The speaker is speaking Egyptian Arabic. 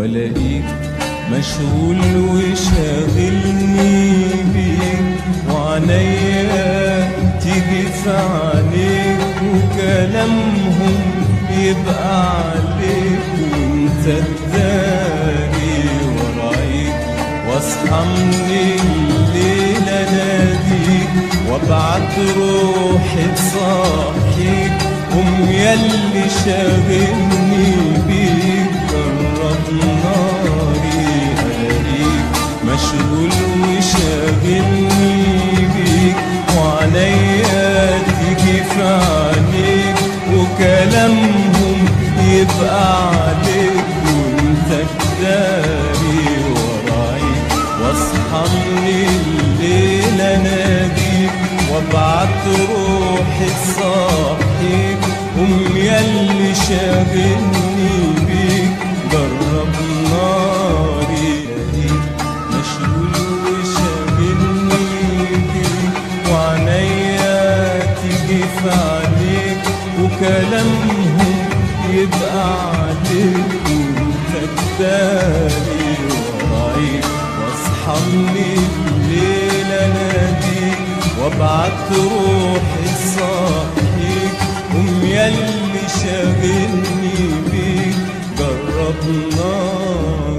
والاقيك مشغول وشاغلني بيك وعنيا تيجي في عينيك وكلامهم يبقى عليك وانت تداري ورايك واصحى من الليل اناديك وابعت روحي تصحيك قوم ياللي شاغلني بيك قرب ناري الاقيك مشغول وشاغلني بيك وعليا تيجي في عينيك وكلامهم يبقى عليك وانت تداري ورايك واصحى من الليل اناديك وابعت روحي تصحيك قوم ياللي شاغلني بيك جرب ناري الاقيك مشغول وشاغلني بيك وعنيا تيجي في عليك وكلامهم يبقى عليك وانت تداري ورايك واصحى من الليل اناديك وابعت روحي صحيك قوم ياللي شاغلني بيك جرب نار